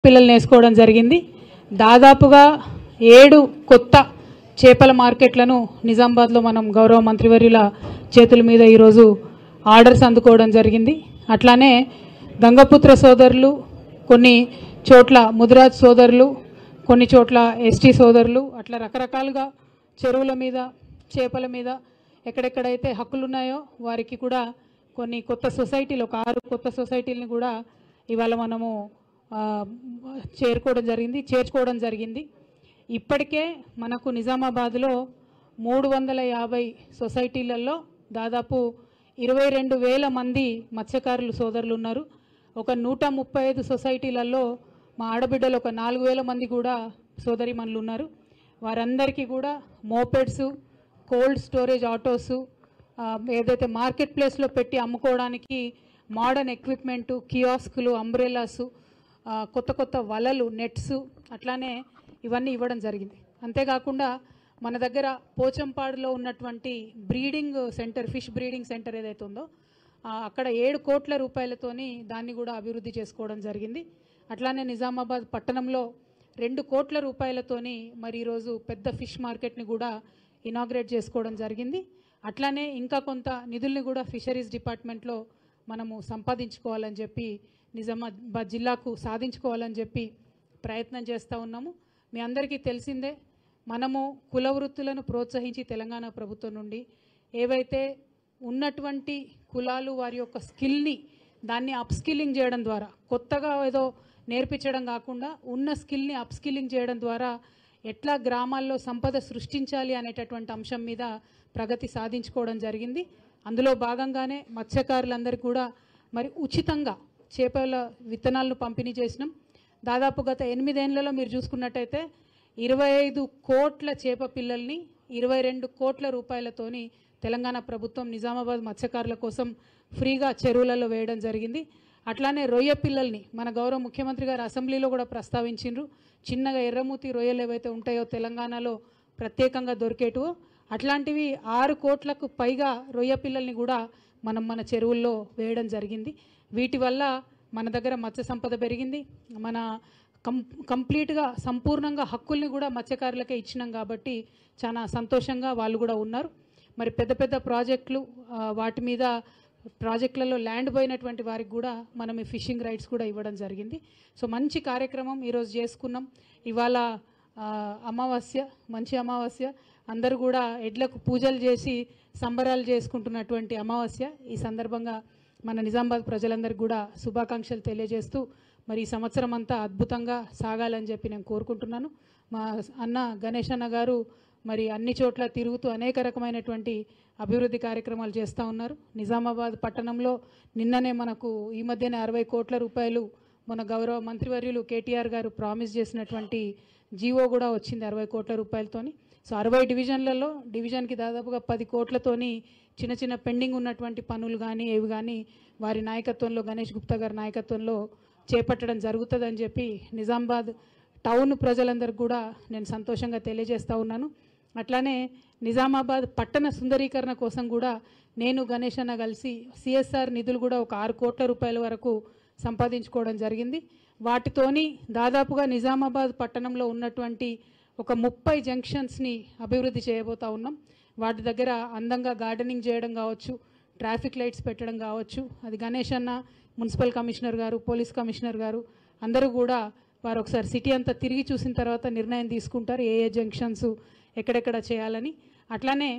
పిల్లల్ని వేసుకోవడం జరిగింది దాదాపుగా ఏడు కొత్త చేపల మార్కెట్లను నిజామాబాద్లో మనం గౌరవ మంత్రివర్యుల చేతుల మీద ఈరోజు ఆర్డర్స్ అందుకోవడం జరిగింది అట్లానే గంగపుత్ర సోదరులు కొన్ని చోట్ల ముదిరాజ్ సోదరులు కొన్ని చోట్ల ఎస్టీ సోదరులు అట్లా రకరకాలుగా చెరువుల మీద చేపల మీద ఎక్కడెక్కడైతే హక్కులు ఉన్నాయో వారికి కూడా కొన్ని కొత్త సొసైటీలు ఒక ఆరు కొత్త సొసైటీలని కూడా ఇవాళ మనము ఆ, చేరుకోవడం జరిగింది చేర్చుకోవడం జరిగింది ఇప్పటికే మనకు నిజామాబాద్లో మూడు వందల యాభై సొసైటీలలో దాదాపు ఇరవై రెండు వేల మంది మత్స్యకారులు సోదరులు ఉన్నారు ఒక నూట ముప్పై ఐదు సొసైటీలలో మా ఆడబిడ్డలు ఒక నాలుగు వేల మంది కూడా సోదరిమణులు ఉన్నారు వారందరికీ కూడా మోపెడ్స్ కోల్డ్ స్టోరేజ్ ఆటోసు ఆ, ఏదైతే మార్కెట్ ప్లేస్లో పెట్టి అమ్ముకోవడానికి మోడర్న్ ఎక్విప్మెంటు కియాస్కులు అంబ్రెలాసు ఆ, కొత్త కొత్త వలలు నెట్స్ అట్లానే ఇవన్నీ ఇవ్వడం జరిగింది అంతేకాకుండా మన దగ్గర పోచంపాడులో ఉన్నటువంటి breeding centre fish breeding centre ఏదైతే ఉందో ఆ, అక్కడ ఏడు కోట్ల రూపాయలతోని దాన్ని కూడా అభివృద్ధి చేసుకోవడం జరిగింది అట్లానే నిజామాబాద్ పట్టణంలో రెండు కోట్ల రూపాయలతోని మరి ఈరోజు పెద్ద ఫిష్ మార్కెట్ని కూడా ఇనాగ్రేట్ చేసుకోవడం జరిగింది అట్లానే ఇంకా కొంత నిధుల్ని కూడా ఫిషరీస్ డిపార్ట్మెంట్లో మనము సంపాదించుకోవాలని చెప్పి నిజామాబాద్ జిల్లాకు సాధించుకోవాలని చెప్పి ప్రయత్నం చేస్తూ ఉన్నాము మీ అందరికీ తెలిసిందే మనము కుల వృత్తులను ప్రోత్సహించి తెలంగాణ ప్రభుత్వం నుండి ఏవైతే ఉన్నటువంటి కులాలు వారి యొక్క స్కిల్ని దాన్ని అప్స్కిల్లింగ్ చేయడం ద్వారా కొత్తగా ఏదో నేర్పించడం కాకుండా ఉన్న స్కిల్ని అప్స్కిల్లింగ్ చేయడం ద్వారా ఎట్లా గ్రామాల్లో సంపద సృష్టించాలి అనేటటువంటి అంశం మీద ప్రగతి సాధించుకోవడం జరిగింది అందులో భాగంగానే మత్స్యకారులందరికీ కూడా మరి ఉచితంగా చేపల విత్తనాలను పంపిణీ చేసినాం దాదాపు గత ఎనిమిదేళ్లలో మీరు చూసుకున్నట్టయితే ఇరవై ఐదు కోట్ల చేప పిల్లల్ని ఇరవై రెండు కోట్ల రూపాయలతోని తెలంగాణ ప్రభుత్వం నిజామాబాద్ మత్స్యకారుల కోసం ఫ్రీగా చెరువులలో వేయడం జరిగింది అట్లానే రొయ్య పిల్లల్ని మన గౌరవ ముఖ్యమంత్రి గారు అసెంబ్లీలో కూడా ప్రస్తావించిండ్రు చిన్నగా ఎర్రమూతి రొయ్యలు ఏవైతే ఉంటాయో తెలంగాణలో ప్రత్యేకంగా దొరికేటివో అట్లాంటివి ఆరు కోట్లకు పైగా రొయ్య పిల్లల్ని కూడా మనం మన చెరువుల్లో వేయడం జరిగింది వీటి వల్ల మన దగ్గర మత్స్య సంపద పెరిగింది మన కం కంప్లీట్గా సంపూర్ణంగా హక్కుల్ని కూడా మత్స్యకారులకే ఇచ్చినాం కాబట్టి చాలా సంతోషంగా వాళ్ళు కూడా ఉన్నారు మరి పెద్ద పెద్ద ప్రాజెక్టులు ఆ, వాటి మీద ప్రాజెక్టులలో ల్యాండ్ పోయినటువంటి వారికి కూడా మనం ఈ ఫిషింగ్ రైట్స్ కూడా ఇవ్వడం జరిగింది సో మంచి కార్యక్రమం ఈరోజు చేసుకున్నాం ఇవాళ ఆ, అమావాస్య మంచి అమావాస్య అందరూ కూడా ఎడ్లకు పూజలు చేసి సంబరాలు చేసుకుంటున్నటువంటి అమావాస్య ఈ సందర్భంగా మన నిజామాబాద్ ప్రజలందరికీ కూడా శుభాకాంక్షలు తెలియజేస్తూ మరి ఈ సంవత్సరం అంతా అద్భుతంగా సాగాలని చెప్పి నేను కోరుకుంటున్నాను మా అన్న గణేష్ అన్న గారు మరి అన్ని చోట్ల తిరుగుతూ అనేక రకమైనటువంటి అభివృద్ధి కార్యక్రమాలు చేస్తూ ఉన్నారు నిజామాబాద్ పట్టణంలో నిన్ననే మనకు ఈ మధ్యనే అరవై కోట్ల రూపాయలు మన గౌరవ మంత్రివర్యులు కేటీఆర్ గారు ప్రామిస్ చేసినటువంటి జీవో కూడా వచ్చింది అరవై కోట్ల రూపాయలతోని సో అరవై డివిజన్లలో డివిజన్కి దాదాపుగా పది కోట్లతోని చిన్న చిన్న పెండింగ్ ఉన్నటువంటి పనులు కానీ ఏవి కానీ వారి నాయకత్వంలో గణేష్ గుప్తా గారి నాయకత్వంలో చేపట్టడం జరుగుతుందని చెప్పి నిజామాబాద్ టౌన్ ప్రజలందరికీ కూడా నేను సంతోషంగా తెలియజేస్తా ఉన్నాను అట్లానే నిజామాబాద్ పట్టణ సుందరీకరణ కోసం కూడా నేను గణేష్ అన్న కలిసి సిఎస్ఆర్ నిధులు కూడా ఒక ఆరు కోట్ల రూపాయల వరకు సంపాదించుకోవడం జరిగింది వాటితోని దాదాపుగా నిజామాబాద్ పట్టణంలో ఉన్నటువంటి ఒక ముప్పై జంక్షన్స్ని అభివృద్ధి చేయబోతా ఉన్నాం వాటి దగ్గర అందంగా గార్డెనింగ్ చేయడం కావచ్చు ట్రాఫిక్ లైట్స్ పెట్టడం కావచ్చు అది గణేష్ అన్న మున్సిపల్ కమిషనర్ గారు పోలీస్ కమిషనర్ గారు అందరూ కూడా వారు ఒకసారి సిటీ అంతా తిరిగి చూసిన తర్వాత నిర్ణయం తీసుకుంటారు ఏ ఏ జంక్షన్స్ ఎక్కడెక్కడ చేయాలని అట్లానే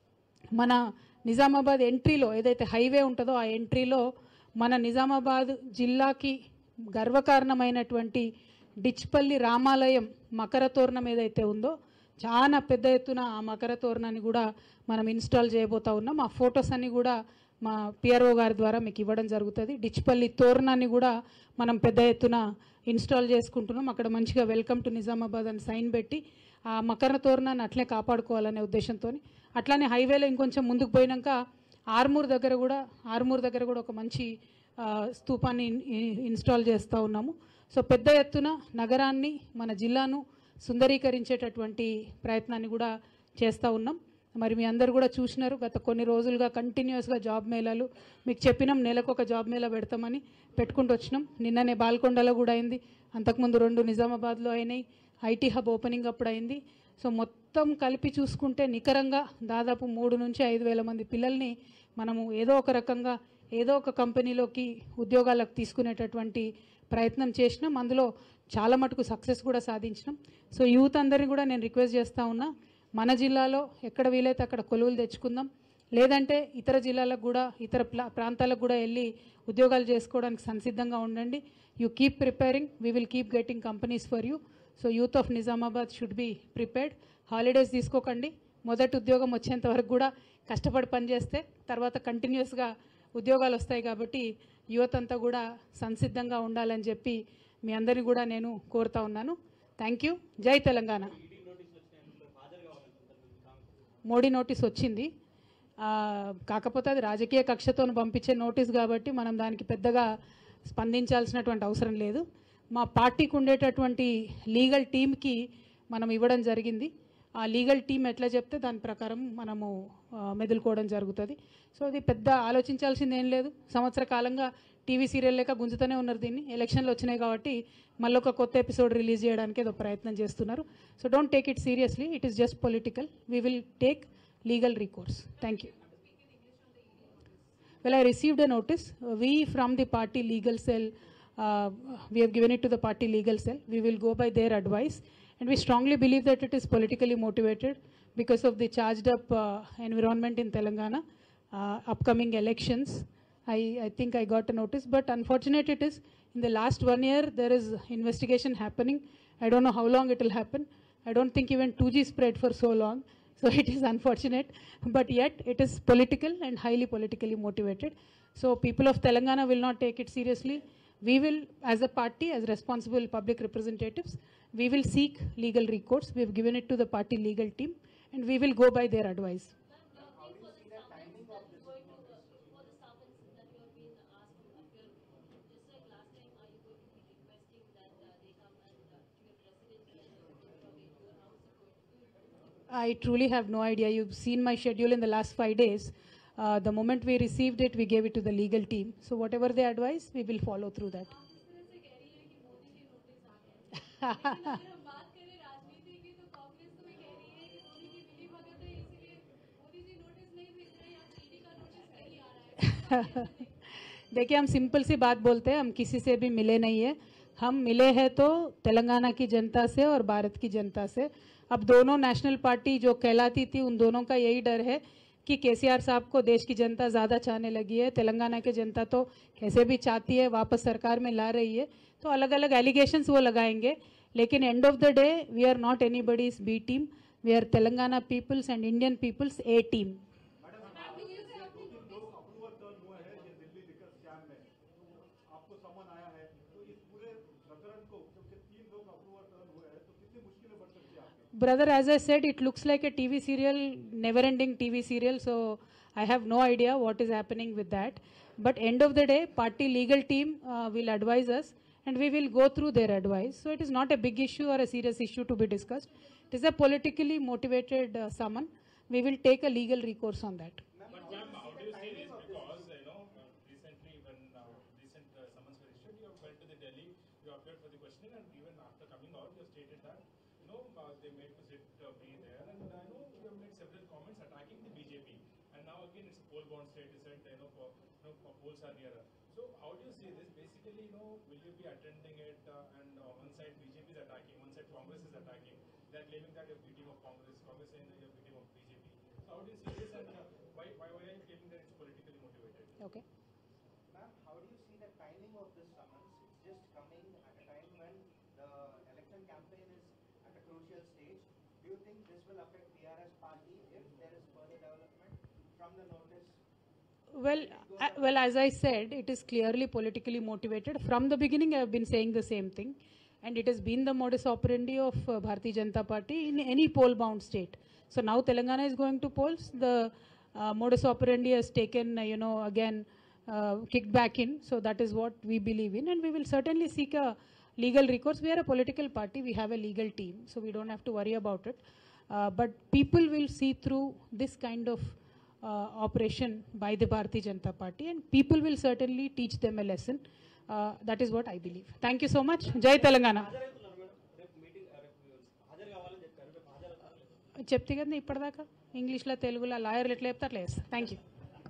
మన నిజామాబాద్ ఎంట్రీలో ఏదైతే హైవే ఉంటుందో ఆ ఎంట్రీలో మన నిజామాబాద్ జిల్లాకి గర్వకారణమైనటువంటి డిచ్పల్లి రామాలయం మకర తోరణం ఏదైతే ఉందో చాలా పెద్ద ఎత్తున ఆ మకర తోరణాన్ని కూడా మనం ఇన్స్టాల్ చేయబోతా ఉన్నాం ఆ ఫొటోస్ అన్ని కూడా మా పిఆర్ఓ గారి ద్వారా మీకు ఇవ్వడం జరుగుతుంది డిచ్పల్లి తోరణాన్ని కూడా మనం పెద్ద ఎత్తున ఇన్స్టాల్ చేసుకుంటున్నాం అక్కడ మంచిగా వెల్కమ్ టు నిజామాబాద్ అని సైన్ పెట్టి ఆ మకర తోరణాన్ని అట్లే కాపాడుకోవాలనే ఉద్దేశంతో అట్లానే హైవేలో ఇంకొంచెం ముందుకు పోయినాక ఆర్మూర్ దగ్గర కూడా ఆర్మూర్ దగ్గర కూడా ఒక మంచి ఆ, స్తూపాన్ని ఇన్- ఇన్- ఇన్స్టాల్ చేస్తూ ఉన్నాము సో పెద్ద ఎత్తున నగరాన్ని మన జిల్లాను సుందరీకరించేటటువంటి ప్రయత్నాన్ని కూడా చేస్తూ ఉన్నాం మరి మీ అందరు కూడా చూసినారు గత కొన్ని రోజులుగా కంటిన్యూస్గా జాబ్ మేళాలు మీకు చెప్పినాం నెలకు ఒక జాబ్ మేళా పెడతామని పెట్టుకుంటూ వచ్చినాం నిన్ననే బాల్కొండలో కూడా అయింది అంతకుముందు రెండు నిజామాబాద్లో అయినాయి ఐటీ హబ్ ఓపెనింగ్ అప్పుడు అయింది సో మొత్తం కలిపి చూసుకుంటే నికరంగా దాదాపు మూడు నుంచి ఐదు వేల మంది పిల్లల్ని మనము ఏదో ఒక రకంగా ఏదో ఒక కంపెనీలోకి ఉద్యోగాలకు తీసుకునేటటువంటి ప్రయత్నం చేసినాం అందులో చాలా మటుకు సక్సెస్ కూడా సాధించినాం సో యూత్ అందరినీ కూడా నేను రిక్వెస్ట్ చేస్తా ఉన్నా మన జిల్లాలో ఎక్కడ వీలైతే అక్కడ కొలువులు తెచ్చుకుందాం లేదంటే ఇతర జిల్లాలకు కూడా ఇతర ప్లా- ప్రాంతాలకు కూడా వెళ్ళి ఉద్యోగాలు చేసుకోవడానికి సంసిద్ధంగా ఉండండి you keep preparing we will keep getting companies for you so youth of Nizamabad should be prepared holidays తీసుకోకండి మొదటి ఉద్యోగం వచ్చేంత వరకు కూడా కష్టపడి పనిచేస్తే తర్వాత కంటిన్యూస్గా ఉద్యోగాలు వస్తాయి కాబట్టి యువత అంతా కూడా సంసిద్ధంగా ఉండాలని చెప్పి మీ అందరిని కూడా నేను కోరుతా ఉన్నాను థ్యాంక్ యూ జై తెలంగాణ మోడీ నోటీస్ వచ్చింది ఆ, కాకపోతే అది రాజకీయ కక్షతో పంపించే నోటీస్ కాబట్టి మనం దానికి పెద్దగా స్పందించాల్సినటువంటి అవసరం లేదు మా పార్టీకి ఉండేటటువంటి లీగల్ టీమ్కి మనం ఇవ్వడం జరిగింది ఆ లీగల్ టీం ఎట్లా చెప్తే దాని ప్రకారం మనము ఆ, మెదులుకోవడం జరుగుతుంది సో అది పెద్ద ఆలోచించాల్సింది ఏం లేదు సంవత్సర కాలంగా టీవీ సీరియల్ లేక గుంజుతూనే ఉన్నారు దీన్ని ఎలక్షన్లు వచ్చినాయి కాబట్టి మళ్ళీ ఒక కొత్త ఎపిసోడ్ రిలీజ్ చేయడానికి ఏదో ప్రయత్నం చేస్తున్నారు so don't take it seriously it is just political we will take legal recourse. Thank you. Well, I received a notice. Uh, We from the party legal cell, uh, we have given it to the party legal cell. We will go by their advice. And we strongly believe that it is politically motivated because of the charged up uh, environment in Telangana, uh, upcoming elections. I, I think I got a notice, but unfortunate it is in the last one year there is investigation happening. I don't know how long it will happen. I don't think even 2G spread for so long. So it is unfortunate, but yet it is political and highly politically motivated. So people of Telangana will not take it seriously. We will, as a party, as responsible public representatives, we will seek legal recourse. We have given it to the party legal team and we will go by their advice. I truly have no idea. You've seen my schedule in the last five days. Uh, the moment we received it, we gave it to the legal team. So whatever they advise, we will follow through that. से कह रही है कि मोदी की notice आ गए लेकिन अगर हम बात करें राजनीति की तो कांग्रेस तो ये कह रही है कि मोदी की मिली भगत है इसीलिए मोदी जी नोटिस नहीं भेज रहे या ईडी का नोटिस नहीं आ रहा है देखिए हम सिंपल सी बात बोलते हैं हम किसी से भी मिले नहीं है हम मिले हैं तो तेलंगाना की जनता से और भारत की जनता से अब दोनों नेशनल पार्टी जो कहलाती थी उन दोनों का यही डर है कि केसीआर साहब को देश की जनता ज़्यादा चाहने लगी है तेलंगाना की जनता तो कैसे भी चाहती है वापस सरकार में ला रही है तो अलग अलग एलिगेशंस वो लगाएंगे लेकिन end of the day we are not anybody's B team we are Telangana peoples and Indian peoples A team लोग अप्रूवल टर्न हुआ है ये दिल्ली लिकर स्कैम में आपको समन आया है तो इस पूरे प्रकरण को क्योंकि तीन लोग अप्रूवल टर्न हुए हैं तो कितनी मुश्किलें बढ़ सकती है आपकी Brother, as I said, it looks like a TV serial, never ending TV serial. So I have no idea what is happening with that. But end of the day, party legal team uh, will advise us and we will go through their advice. So it is not a big issue or a serious issue to be discussed. It is a politically motivated uh, summon. We will take a legal recourse on that. But ma'am, how do you see this? Because, you know, uh, recently when uh, recent uh, summons were issued, you have went to the Delhi, you appeared for the questioning and even after coming out, you have stated that, you know, uh, they made to sit, uh, be there and I know you have made several comments attacking the BJP. And now again, it's a poll-bound state, you said, you know, for, you know, for polls are nearer. So how do you see this? Basically, you know, will you be attending it uh, and uh, one side BJP is attacking, one side Congress is attacking. They're claiming that you're beating of Congress, Congress saying that you're beating of BJP. So how do you see this and uh, why, why, why are you claiming that it's politically motivated? Okay. Ma'am, how do you see the timing of this summons? It's just coming at a time when the election campaign is at a crucial stage. Do you think this will affect BRS party if there is further development from the notice? Well, uh, well, as I said, it is clearly politically motivated. From the beginning, I have been saying the same thing, and it has been the modus operandi of uh, Bharatiya Janata Party in any poll-bound state. So now Telangana is going to polls. The uh, modus operandi has taken, uh, you know, again uh, kicked back in. So that is what we believe in, and we will certainly seek a legal recourse. We are a political party. We have a legal team, so we don't have to worry about it. But people will see through this kind of operation by the Bharatiya Janata Party and people will certainly teach them a lesson that is what I believe thank you so much Jai Telangana చెప్తే కదా ఇప్పటిదాకా ఇంగ్లీష్లో తెలుగులో లాయర్లు ఎట్లా చెప్తే అట్లా చేస్తా థ్యాంక్ యూ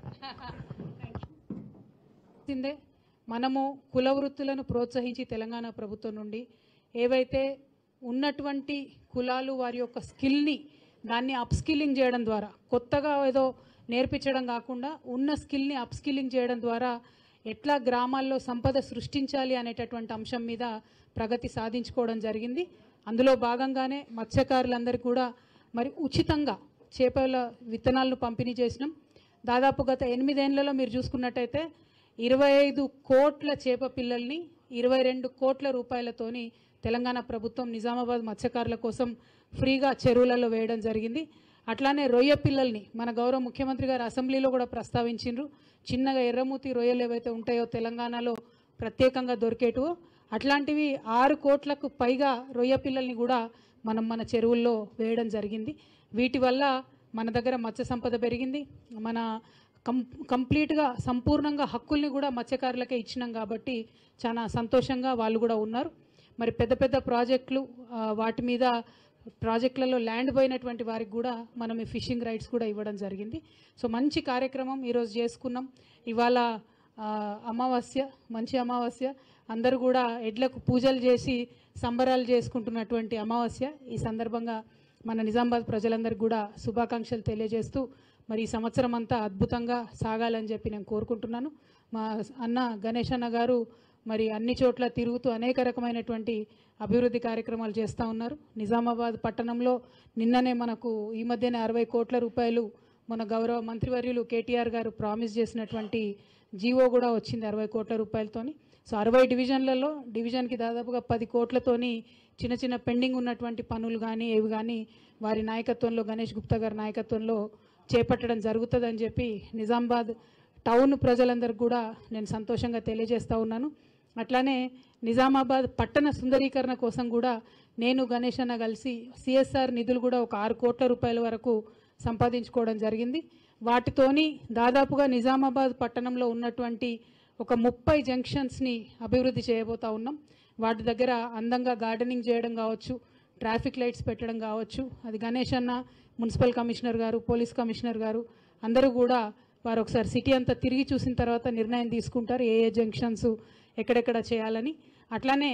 సిందే మనము కుల వృత్తులను ప్రోత్సహించి తెలంగాణ ప్రభుత్వం నుండి ఏవైతే ఉన్నటువంటి కులాలు వారి యొక్క స్కిల్ని దాన్ని అప్స్కిల్లింగ్ చేయడం ద్వారా కొత్తగా ఏదో నేర్పించడం కాకుండా ఉన్న స్కిల్ని అప్స్కిల్లింగ్ చేయడం ద్వారా ఎట్లా గ్రామాల్లో సంపద సృష్టించాలి అనేటటువంటి అంశం మీద ప్రగతి సాధించుకోవడం జరిగింది అందులో భాగంగానే మత్స్యకారులందరికీ కూడా మరి ఉచితంగా చేపల విత్తనాలను పంపిణీ చేసినాం దాదాపు గత ఎనిమిదేళ్లలో మీరు చూసుకున్నట్టయితే ఇరవై ఐదు కోట్ల చేప పిల్లల్ని ఇరవై రెండు కోట్ల రూపాయలతోని తెలంగాణ ప్రభుత్వం నిజామాబాద్ మత్స్యకారుల కోసం ఫ్రీగా చెరువులలో వేయడం జరిగింది అట్లానే రొయ్య పిల్లల్ని మన గౌరవ ముఖ్యమంత్రి గారు అసెంబ్లీలో కూడా ప్రస్తావించిండ్రు చిన్నగా ఎర్రమూతి రొయ్యలు ఏవైతే ఉంటాయో తెలంగాణలో ప్రత్యేకంగా దొరికేటివో అట్లాంటివి ఆరు కోట్లకు పైగా రొయ్య పిల్లల్ని కూడా మనం మన చెరువుల్లో వేయడం జరిగింది వీటి వల్ల మన దగ్గర మత్స్య సంపద పెరిగింది మన కం కంప్లీట్గా సంపూర్ణంగా హక్కుల్ని కూడా మత్స్యకారులకే ఇచ్చినాం కాబట్టి చాలా సంతోషంగా వాళ్ళు కూడా ఉన్నారు మరి పెద్ద పెద్ద ప్రాజెక్టులు ఆ, వాటి మీద ప్రాజెక్టులలో ల్యాండ్ పోయినటువంటి వారికి కూడా మనం ఈ ఫిషింగ్ రైట్స్ కూడా ఇవ్వడం జరిగింది సో మంచి కార్యక్రమం ఈరోజు చేసుకున్నాం ఇవాళ ఆ, అమావాస్య మంచి అమావాస్య అందరూ కూడా ఎడ్లకు పూజలు చేసి సంబరాలు చేసుకుంటున్నటువంటి అమావాస్య ఈ సందర్భంగా మన నిజామాబాద్ ప్రజలందరికీ కూడా శుభాకాంక్షలు తెలియజేస్తూ మరి ఈ సంవత్సరం అంతా అద్భుతంగా సాగాలని చెప్పి నేను కోరుకుంటున్నాను మా అన్న గణేష్ అన్న గారు మరి అన్ని చోట్ల తిరుగుతూ అనేక రకమైనటువంటి అభివృద్ధి కార్యక్రమాలు చేస్తూ ఉన్నారు నిజామాబాద్ పట్టణంలో నిన్ననే మనకు ఈ మధ్యనే అరవై కోట్ల రూపాయలు మన గౌరవ మంత్రివర్యులు కేటీఆర్ గారు ప్రామిస్ చేసినటువంటి జీవో కూడా వచ్చింది అరవై కోట్ల రూపాయలతోని సో అరవై డివిజన్లలో డివిజన్కి దాదాపుగా పది కోట్లతోని చిన్న చిన్న పెండింగ్ ఉన్నటువంటి పనులు కానీ ఏవి కానీ వారి నాయకత్వంలో గణేష్ గుప్తా గారి నాయకత్వంలో చేపట్టడం జరుగుతుందని చెప్పి నిజామాబాద్ టౌన్ ప్రజలందరికీ కూడా నేను సంతోషంగా తెలియజేస్తూ ఉన్నాను అట్లానే నిజామాబాద్ పట్టణ సుందరీకరణ కోసం కూడా నేను గణేష్ అన్న కలిసి సిఎస్ఆర్ నిధులు కూడా ఒక ఆరు కోట్ల రూపాయల వరకు సంపాదించుకోవడం జరిగింది వాటితోని దాదాపుగా నిజామాబాద్ పట్టణంలో ఉన్నటువంటి ఒక ముప్పై జంక్షన్స్ని అభివృద్ధి చేయబోతా ఉన్నాం వాటి దగ్గర అందంగా గార్డెనింగ్ చేయడం కావచ్చు ట్రాఫిక్ లైట్స్ పెట్టడం కావచ్చు అది గణేష్ అన్న మున్సిపల్ కమిషనర్ గారు పోలీస్ కమిషనర్ గారు అందరూ కూడా వారు ఒకసారి సిటీ అంతా తిరిగి చూసిన తర్వాత నిర్ణయం తీసుకుంటారు ఏ ఏ జంక్షన్స్ ఎక్కడెక్కడ చేయాలని అట్లానే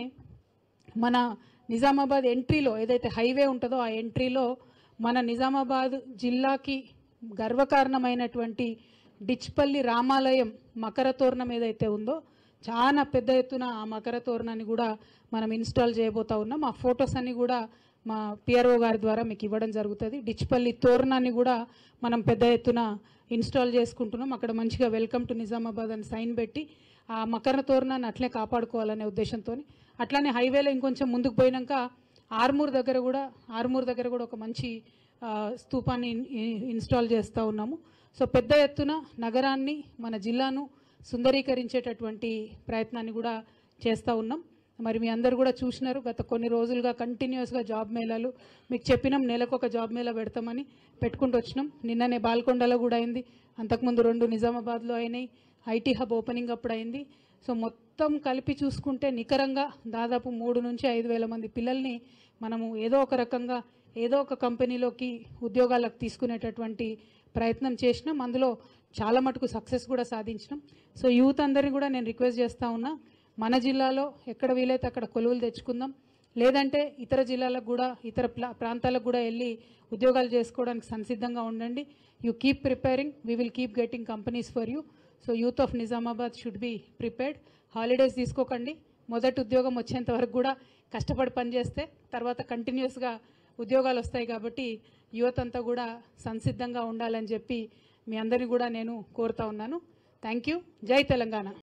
మన నిజామాబాద్ ఎంట్రీలో ఏదైతే హైవే ఉంటుందో ఆ ఎంట్రీలో మన నిజామాబాద్ జిల్లాకి గర్వకారణమైనటువంటి డిచ్పల్లి రామాలయం మకర తోరణం ఏదైతే ఉందో చాలా పెద్ద ఎత్తున ఆ మకర తోరణాన్ని కూడా మనం ఇన్స్టాల్ చేయబోతా ఉన్నాం ఆ ఫొటోస్ అన్ని కూడా మా పిఆర్ఓ గారి ద్వారా మీకు ఇవ్వడం జరుగుతుంది డిచ్పల్లి తోరణాన్ని కూడా మనం పెద్ద ఎత్తున ఇన్స్టాల్ చేసుకుంటున్నాం అక్కడ మంచిగా వెల్కమ్ టు నిజామాబాద్ అని సైన్ పెట్టి ఆ మకర తోరణాన్ని అట్లే కాపాడుకోవాలనే ఉద్దేశంతో అట్లానే హైవేలో ఇంకొంచెం ముందుకు పోయినాక ఆర్మూర్ దగ్గర కూడా ఆర్మూర్ దగ్గర కూడా ఒక మంచి ఆ, స్తూపాన్ని ఇన్- ఇన్- ఇన్స్టాల్ చేస్తూ ఉన్నాము సో పెద్ద ఎత్తున నగరాన్ని మన జిల్లాను సుందరీకరించేటటువంటి ప్రయత్నాన్ని కూడా చేస్తూ ఉన్నాం మరి మీ అందరు కూడా చూసినారు గత కొన్ని రోజులుగా కంటిన్యూస్గా జాబ్ మేళాలు మీకు చెప్పినాం నెలకు ఒక జాబ్ మేళా పెడతామని పెట్టుకుంటూ వచ్చినాం నిన్ననే బాల్కొండలో కూడా అయింది అంతకుముందు రెండు నిజామాబాద్లో అయినాయి ఐటీ హబ్ ఓపెనింగ్ అప్పుడు అయింది సో మొత్తం కలిపి చూసుకుంటే నికరంగా దాదాపు మూడు నుంచి ఐదు వేల మంది పిల్లల్ని మనము ఏదో ఒక రకంగా ఏదో ఒక కంపెనీలోకి ఉద్యోగాలకు తీసుకునేటటువంటి ప్రయత్నం చేసినాం అందులో చాలా మటుకు సక్సెస్ కూడా సాధించినాం సో యూత్ అందరినీ కూడా నేను రిక్వెస్ట్ చేస్తూ ఉన్నా మన జిల్లాలో ఎక్కడ వీలైతే అక్కడ కొలువులు తెచ్చుకుందాం లేదంటే ఇతర జిల్లాలకు కూడా ఇతర ప్లా- ప్రాంతాలకు కూడా వెళ్ళి ఉద్యోగాలు చేసుకోవడానికి సంసిద్ధంగా ఉండండి you keep preparing we will keep getting companies for you so youth of Nizamabad should be prepared holidays తీసుకోకండి మొదటి ఉద్యోగం వచ్చేంత వరకు కూడా కష్టపడి పనిచేస్తే తర్వాత కంటిన్యూస్గా ఉద్యోగాలు వస్తాయి కాబట్టి యువత అంతా కూడా సంసిద్ధంగా ఉండాలని చెప్పి మీ అందరినీ కూడా నేను కోరుతా ఉన్నాను థ్యాంక్ యూ జై తెలంగాణ